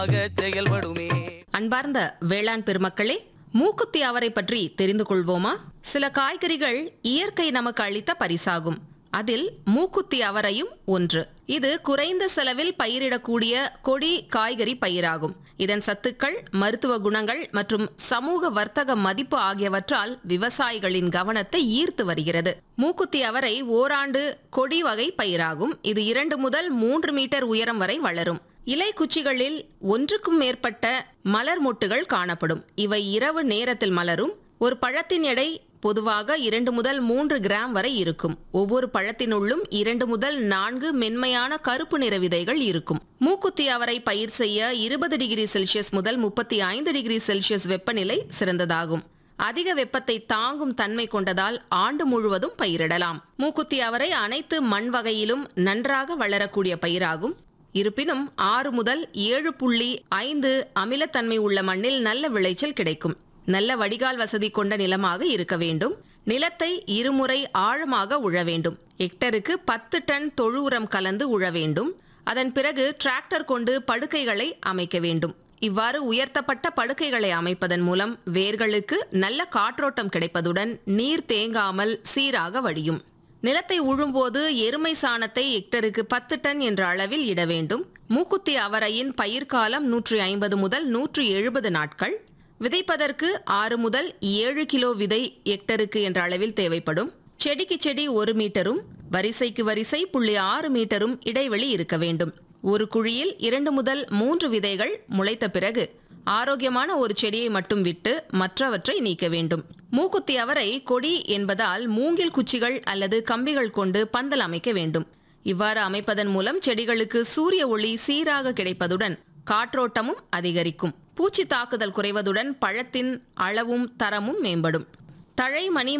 செயல்படுமே அன்பார்ந்த வேளாண் பெருமக்களே மூக்குத்தி அவரை பற்றி தெரிந்து கொள்வோமா சில காய்கறிகள் இயற்கை நமக்கு அளித்த பரிசாகும் அதில் மூக்குத்தி அவரையும் ஒன்று இது குறைந்த செலவில் பயிரிடக்கூடிய கொடி காய்கறி பயிராகும் இதன் சத்துக்கள் மருத்துவ குணங்கள் மற்றும் சமூக வர்த்தக மதிப்பு ஆகியவற்றால் விவசாயிகளின் கவனத்தை ஈர்த்து வருகிறது மூக்குத்தி அவரை ஓராண்டு கொடி வகை பயிராகும் இது இரண்டு முதல் மூன்று மீட்டர் உயரம் வரை வளரும் இலை குச்சிகளில் ஒன்றுக்கும் மேற்பட்ட மலர் மொட்டுகள் காணப்படும் இவை இரவு நேரத்தில் மலரும் ஒரு பழத்தின் எடை பொதுவாக இரண்டு முதல் மூன்று கிராம் வரை இருக்கும் ஒவ்வொரு பழத்தினுள்ளும் இரண்டு முதல் நான்கு மென்மையான கருப்பு நிற விதைகள் இருக்கும் மூக்குத்தி அவரை பயிர் செய்ய இருபது டிகிரி செல்சியஸ் முதல் முப்பத்தி ஐந்து டிகிரி செல்சியஸ் வெப்பநிலை சிறந்ததாகும் அதிக வெப்பத்தை தாங்கும் தன்மை கொண்டதால் ஆண்டு முழுவதும் பயிரிடலாம் மூக்குத்தி அவரை அனைத்து மண் வகையிலும் நன்றாக வளரக்கூடிய பயிராகும் இருப்பினும் ஆறு முதல் ஏழு புள்ளி ஐந்து அமிலத்தன்மை உள்ள மண்ணில் நல்ல விளைச்சல் கிடைக்கும் நல்ல வடிகால் வசதி கொண்ட நிலமாக இருக்க வேண்டும் நிலத்தை இருமுறை ஆழமாக உழ வேண்டும் ஹெக்டருக்கு பத்து டன் தொழு உரம் கலந்து உழ வேண்டும் அதன் பிறகு டிராக்டர் கொண்டு படுக்கைகளை அமைக்க வேண்டும் இவ்வாறு உயர்த்தப்பட்ட படுக்கைகளை அமைப்பதன் மூலம் வேர்களுக்கு நல்ல காற்றோட்டம் கிடைப்பதுடன் நீர் தேங்காமல் சீராக வடியும் நிலத்தை உழும்போது எருமை சாணத்தை ஹெக்டருக்கு பத்து டன் என்ற அளவில் இட வேண்டும் மூக்குத்தி அவரையின் பயிர்காலம் நூற்றி ஐம்பது முதல் நூற்றி எழுபது நாட்கள் விதைப்பதற்கு ஆறு முதல் ஏழு கிலோ விதை ஹெக்டருக்கு என்ற அளவில் தேவைப்படும் செடிக்கு செடி ஒரு மீட்டரும் வரிசைக்கு வரிசை புள்ளி ஆறு மீட்டரும் இடைவெளி இருக்க வேண்டும் ஒரு குழியில் இரண்டு முதல் மூன்று விதைகள் முளைத்த பிறகு ஆரோக்கியமான ஒரு செடியை மட்டும் விட்டு மற்றவற்றை நீக்க வேண்டும் மூக்குத்தி அவரை கொடி என்பதால் மூங்கில் குச்சிகள் அல்லது கம்பிகள் கொண்டு பந்தல் அமைக்க வேண்டும் இவ்வாறு அமைப்பதன் மூலம் செடிகளுக்கு சூரிய ஒளி சீராக கிடைப்பதுடன் காற்றோட்டமும் அதிகரிக்கும் பூச்சி தாக்குதல் குறைவதுடன் பழத்தின் அளவும் தரமும் மேம்படும் தழை மணி